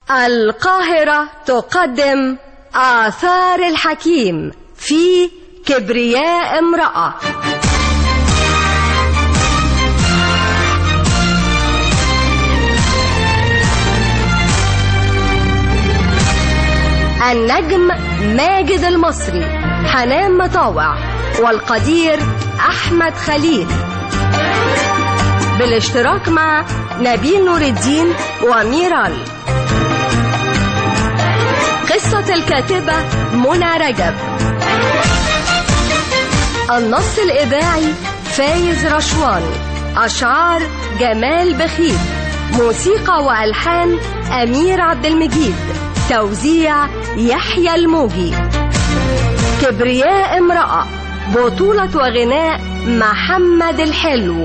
القاهرة تقدم آثار الحكيم في كبرياء امرأة النجم ماجد المصري حنان مطاوع والقدير أحمد خليل بالاشتراك مع نبيل نور الدين وميرال قصة الكاتبة منى رجب النص الإذاعي فايز رشوان أشعار جمال بخيت موسيقى وألحان أمير عبد المجيد توزيع يحيى الموجي كبرياء امرأة بطولة وغناء محمد الحلو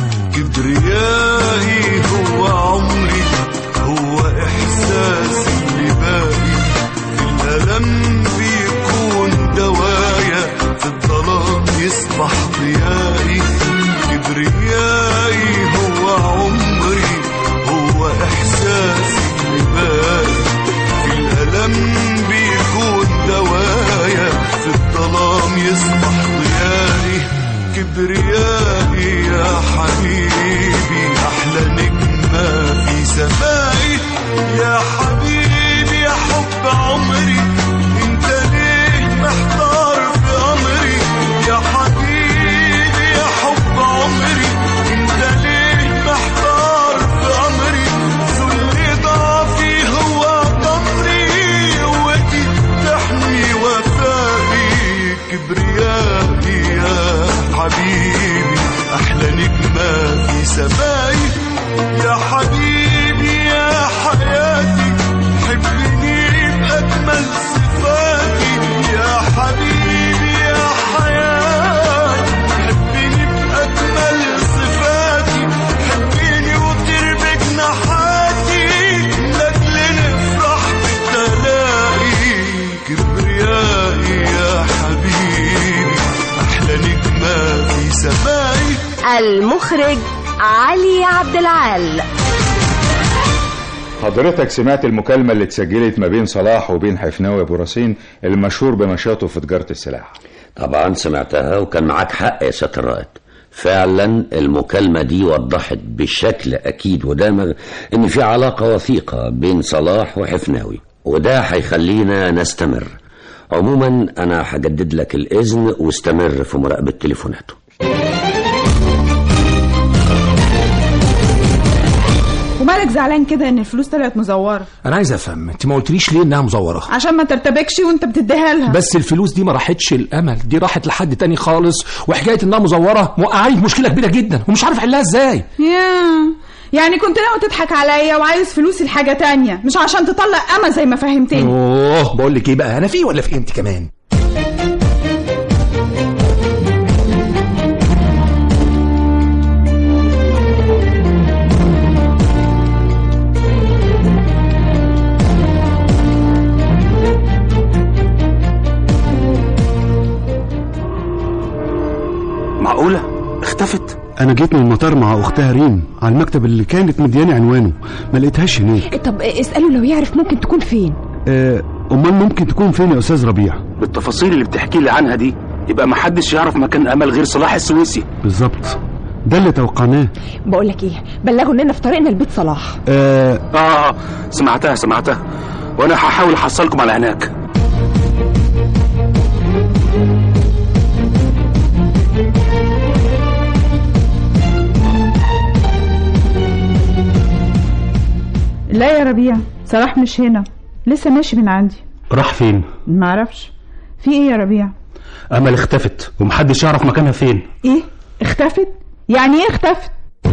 كبريائي هو عمري هو إحساسي اللي باقي في الألم بيكون دوايا في الظلام يصبح ضيائي كبريائي هو عمري هو إحساسي اللي باقي في الألم بيكون دوايا في الظلام يصبح ضيائي كبريائي يا حبيبي أحلى نجمة في سمائي يا حبيبي يا حب عمري انت ليه محتار في أمري يا حبيبي يا حب عمري انت ليه محتار في أمري ذل ضعفي هو ضمري قوتي تحمي وفائي كبريائي يا حبيبي أحلى نجمة في سمائي يا حبيبي يا حياتي حبني بأجمل صفاتي يا حبيبي يا حياتي حبني بأجمل صفاتي حبني وطير بجناحاتي لأجل نفرح بالتلاقي كبريائي يا حبيبي أحلى نجمة في سمائي المخرج علي عبد العال حضرتك سمعت المكالمة اللي اتسجلت ما بين صلاح وبين حفناوي أبو رصين المشهور بنشاطه في تجارة السلاح طبعا سمعتها وكان معاك حق يا سيادة الرائد فعلا المكالمة دي وضحت بشكل أكيد ودامغ إن في علاقة وثيقة بين صلاح وحفناوي وده هيخلينا نستمر عموما أنا هجدد لك الإذن واستمر في مراقبة تليفوناته ومالك زعلان كده ان الفلوس طلعت مزوره انا عايز افهم انت ما قلتليش ليه انها مزوره عشان ما ترتبكش وانت بتديها لها بس الفلوس دي ما راحتش الامل دي راحت لحد تاني خالص وحكايه انها مزوره موقعاني في مشكله كبيره جدا ومش عارف احلها ازاي يا يعني كنت ناوي تضحك عليا وعايز فلوسي لحاجه تانية مش عشان تطلق امل زي ما فهمتني اوه بقول لك ايه بقى انا في ولا في انت كمان معقولة اختفت انا جيت من المطار مع اختها ريم على المكتب اللي كانت مدياني عنوانه ما لقيتهاش هناك طب اسأله لو يعرف ممكن تكون فين آه، امال ممكن تكون فين يا استاذ ربيع بالتفاصيل اللي بتحكي لي عنها دي يبقى محدش يعرف مكان امل غير صلاح السويسي بالظبط ده اللي توقعناه بقول لك ايه بلغوا اننا في طريقنا لبيت صلاح آه اه سمعتها سمعتها وانا هحاول احصلكم على هناك لا يا ربيع صلاح مش هنا لسه ماشي من عندي راح فين معرفش في ايه يا ربيع امل اختفت ومحدش يعرف مكانها فين ايه اختفت يعني ايه اختفت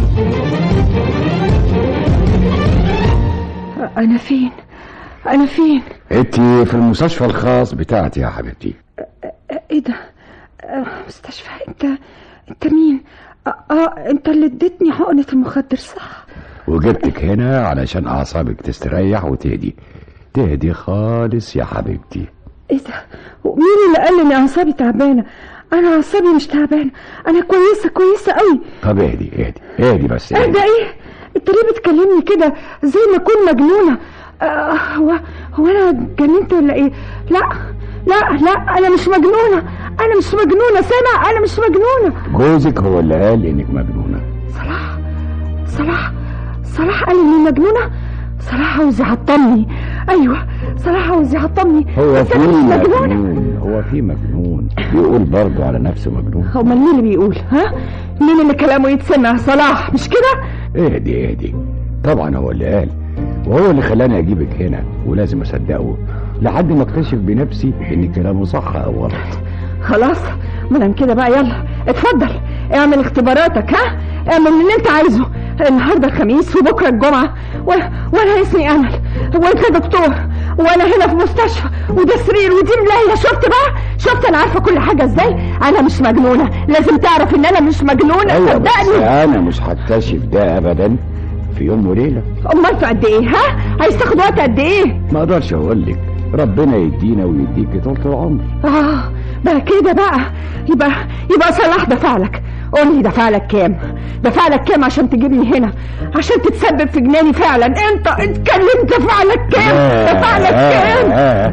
انا فين انا فين انت في المستشفى الخاص بتاعتي يا حبيبتي ايه ده آه، مستشفى انت انت مين اه, آه انت اللي اديتني حقنة المخدر صح وجبتك هنا علشان اعصابك تستريح وتهدي تهدي خالص يا حبيبتي ايه ده ومين اللي قال لي ان اعصابي تعبانه انا اعصابي مش تعبانه انا كويسه كويسه قوي طب اهدي اهدي اهدي بس اهدى ايه انت ليه بتكلمني كده زي ما اكون مجنونه آه، هو هو انا اتجننت ولا ايه لا لا لا انا مش مجنونه انا مش مجنونه سامع انا مش مجنونه جوزك هو اللي قال انك مجنونه صلاح صلاح صلاح قال اني مجنونه صلاح عاوز يعطلني ايوه صلاح عاوز يعطلني هو بس في انا مش مجنونه مجنون هو في مجنون بيقول برضه على نفسه مجنون امال مين اللي بيقول ها مين اللي كلامه يتسمع صلاح مش كده اهدي اهدي طبعا هو اللي قال وهو اللي خلاني اجيبك هنا ولازم اصدقه لحد ما اكتشف بنفسي ان كلامه صح او غلط خلاص ما دام كده بقى يلا اتفضل اعمل اختباراتك ها اعمل اللي انت عايزه النهارده الخميس وبكره الجمعه و... وانا اسمي امل وانت دكتور وانا هنا في مستشفى وده سرير ودي ملايه شفت بقى شفت انا عارفه كل حاجه ازاي انا مش مجنونه لازم تعرف ان انا مش مجنونه ايوه بس صدقني انا مش هكتشف ده ابدا في يوم وليله امال في قد ايه ها عايز تاخد وقت قد ايه ما اقدرش اقول لك ربنا يدينا ويديك طول العمر اه بقى كده بقى يبقى يبقى صلاح دفع لك قول لي دفع لك كام دفع لك كام عشان تجيبني هنا عشان تتسبب في جناني فعلا انت اتكلمت دفع لك كام دفع لك كام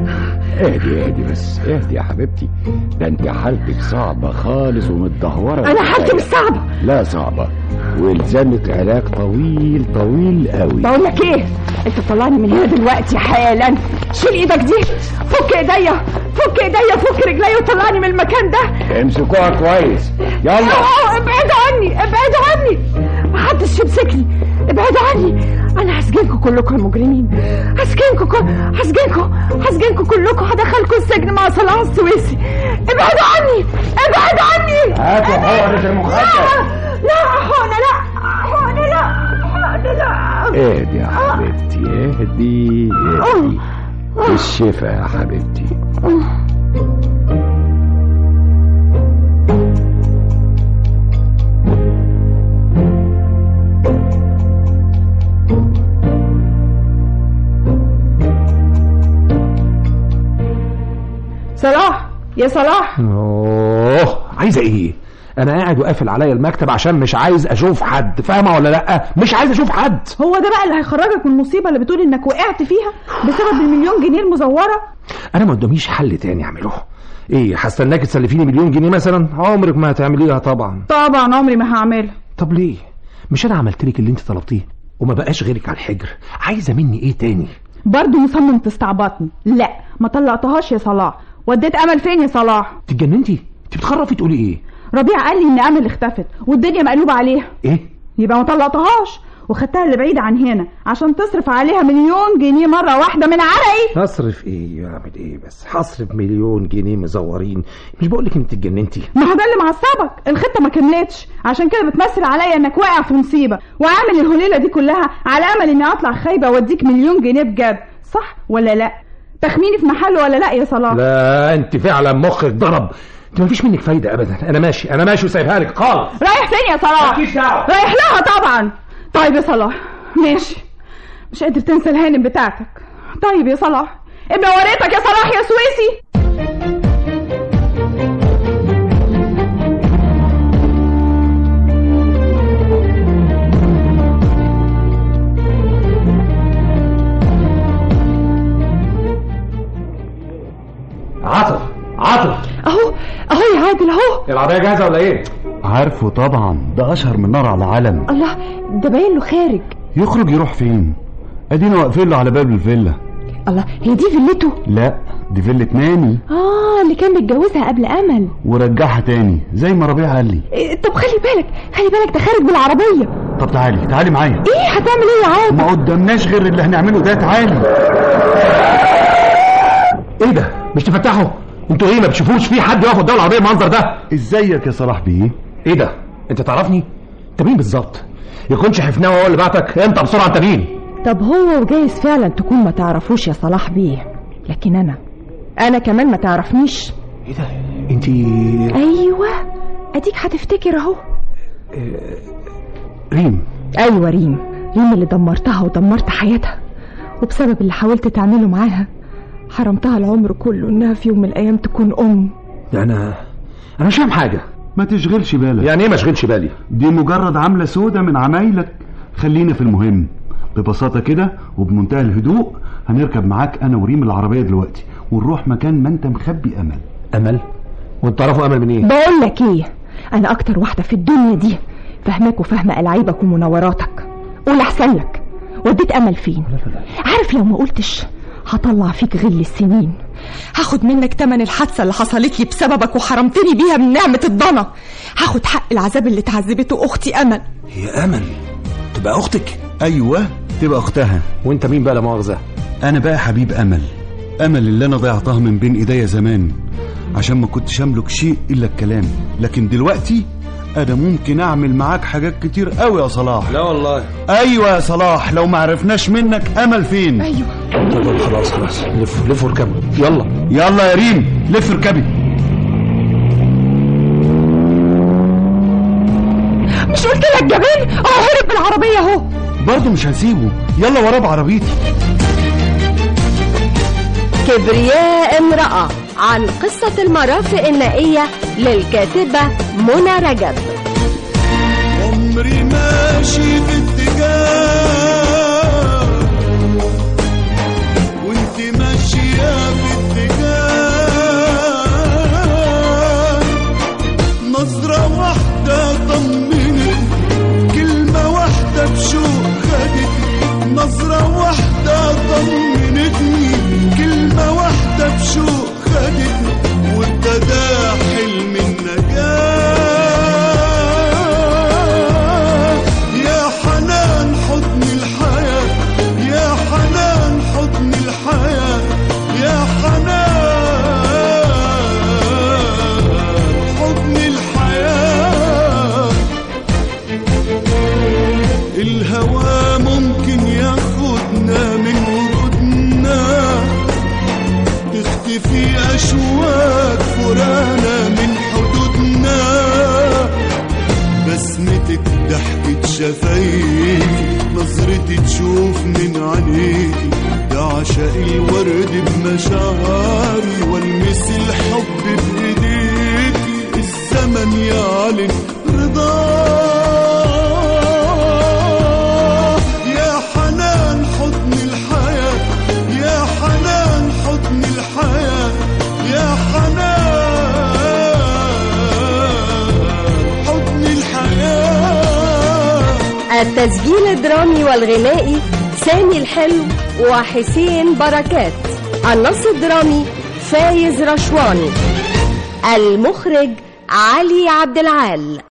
اهدي اهدي بس اهدي يا حبيبتي ده انت حالتك صعبة خالص ومتدهورة انا حالتي مش صعبه لا صعبة والزمك علاج طويل طويل قوي بقول لك ايه انت طلعني من هنا دلوقتي حالا شيل ايدك دي فك ايديا فك ايديا فك رجليا وطلعني من المكان ده امسكوها كويس يلا اه ابعدوا عني ابعدوا عني محدش يمسكني ابعدوا عني انا هسجنكم كلكم يا مجرمين هسجنكم كل... هسجنكم هسجنكم كلكم هدخلكم السجن مع صلاح السويسي ابعدوا عني ابعدوا عني هاتوا حقنة المخدر لا حقنة لا حقنة لا حقنة لا اهدي يا حبيبتي اهدي اهدي بالشفا يا حبيبتي صلاح يا صلاح اوه عايزه ايه انا قاعد وقافل عليا المكتب عشان مش عايز اشوف حد فاهمه ولا لا مش عايز اشوف حد هو ده بقى اللي هيخرجك من المصيبه اللي بتقول انك وقعت فيها بسبب المليون جنيه المزوره انا ما قداميش حل تاني اعمله ايه هستناك تسلفيني مليون جنيه مثلا عمرك ما هتعمليها طبعا طبعا عمري ما هعملها طب ليه مش انا عملت لك اللي انت طلبتيه وما بقاش غيرك على الحجر عايزه مني ايه تاني برضه مصمم تستعبطني لا ما طلقتهاش يا صلاح وديت امل فين يا صلاح اتجننتي انت بتخرفي تقولي ايه ربيع قال لي ان امل اختفت والدنيا مقلوبه عليها ايه يبقى ما طلقتهاش وخدتها اللي بعيد عن هنا عشان تصرف عليها مليون جنيه مره واحده من عرقي هصرف ايه اعمل ايه بس هصرف مليون جنيه مزورين مش بقول لك انت اتجننتي ما هو ده اللي معصبك الخطه ما كملتش عشان كده بتمثل عليا انك واقع في مصيبه وعامل الهليله دي كلها على امل اني اطلع خايبه واديك مليون جنيه بجد صح ولا لا تخميني في محله ولا لا يا صلاح لا انت فعلا مخك ضرب انت مفيش منك فايده ابدا انا ماشي انا ماشي وسايبها لك خالص رايح فين يا صلاح مالكيش دعوة. رايح لها طبعا طيب يا صلاح ماشي مش قادر تنسى الهانم بتاعتك طيب يا صلاح ابن وريتك يا صلاح يا سويسي عاطف عاطف اهو اهو يا عادل اهو العربيه جاهزه ولا ايه عارفه طبعا ده اشهر من نار على العالم الله ده باين له خارج يخرج يروح فين ادينا واقفين له على باب الفيلا الله هي دي فيلته لا دي فيلا ناني اه اللي كان متجوزها قبل امل ورجعها تاني زي ما ربيع قال لي إيه، طب خلي بالك خلي بالك ده خارج بالعربيه طب تعالي تعالي معايا ايه هتعمل ايه يا عادل ما قدامناش غير اللي هنعمله ده تعالي ايه ده مش تفتحوا انتوا ايه ما بتشوفوش في حد يقف قدام العربيه المنظر ده ازيك يا صلاح بيه ايه ده انت تعرفني انت مين بالظبط يكونش حفناوي هو اللي بعتك انت بسرعه انت مين طب هو وجايز فعلا تكون ما تعرفوش يا صلاح بيه لكن انا انا كمان ما تعرفنيش ايه ده انت ايوه اديك هتفتكر اهو ريم ايوه ريم ريم اللي دمرتها ودمرت حياتها وبسبب اللي حاولت تعمله معاها حرمتها العمر كله انها في يوم من الايام تكون ام انا انا مش فاهم حاجه ما تشغلش بالك يعني ايه ما اشغلش بالي دي مجرد عملة سودة من عمايلك خلينا في المهم ببساطة كده وبمنتهى الهدوء هنركب معاك أنا وريم العربية دلوقتي ونروح مكان ما أنت مخبي أمل امل وانت تعرفوا امل منين بقول لك ايه انا اكتر واحده في الدنيا دي فهماك وفاهمه العيبك ومنوراتك قول احسن لك وديت امل فين عارف لو ما قلتش هطلع فيك غل السنين هاخد منك تمن الحادثة اللي حصلت لي بسببك وحرمتني بيها من نعمة الضنا هاخد حق العذاب اللي اتعذبته أختي أمل هي امل تبقى اختك أيوة تبقى أختها وانت مين بقى لا مؤاخذه أنا بقى حبيب أمل أمل اللي أنا ضيعتها من بين إيديا زمان عشان ما كنتش أملك شيء إلا الكلام لكن دلوقتي أنا ممكن أعمل معاك حاجات كتير قوي يا صلاح لا والله أيوة يا صلاح لو ما عرفناش منك أمل فين أيوة طب خلاص خلاص لف لف واركبوا يلا يلا يا ريم لف اركبي مش قلت لك جبان اهو هرب بالعربية اهو برضه مش هسيبه يلا وراه بعربيتي كبرياء امرأة عن قصة المرافق النائية للكاتبة منى رجب عمري ماشي باتجاه وانت ماشية باتجاه نظرة واحدة طمنت كلمة واحدة بشوق خدتني نظرة واحدة طمنتني كلمة واحدة بشوق خدتني وابتدى حلم النجاة يا حنان حضن الحياة يا حنان حضن الحياة يا حنان حضن الحياة الهوى ممكن ياخدنا من وجودنا تختفي أشواك فرانا من حدودنا بسمتك ضحكة شفايفي نظرتي تشوف من عينيكي ده عشاق الورد بمشاعري والمس الحب بايديكي الزمن يعلن رضاه يا حنان حضن الحياة يا حنان حضن الحياة يا حنان حضن الحياة التسجيل الدرامي والغنائي سامي الحلو وحسين بركات النص الدرامي فايز رشواني المخرج علي عبد العال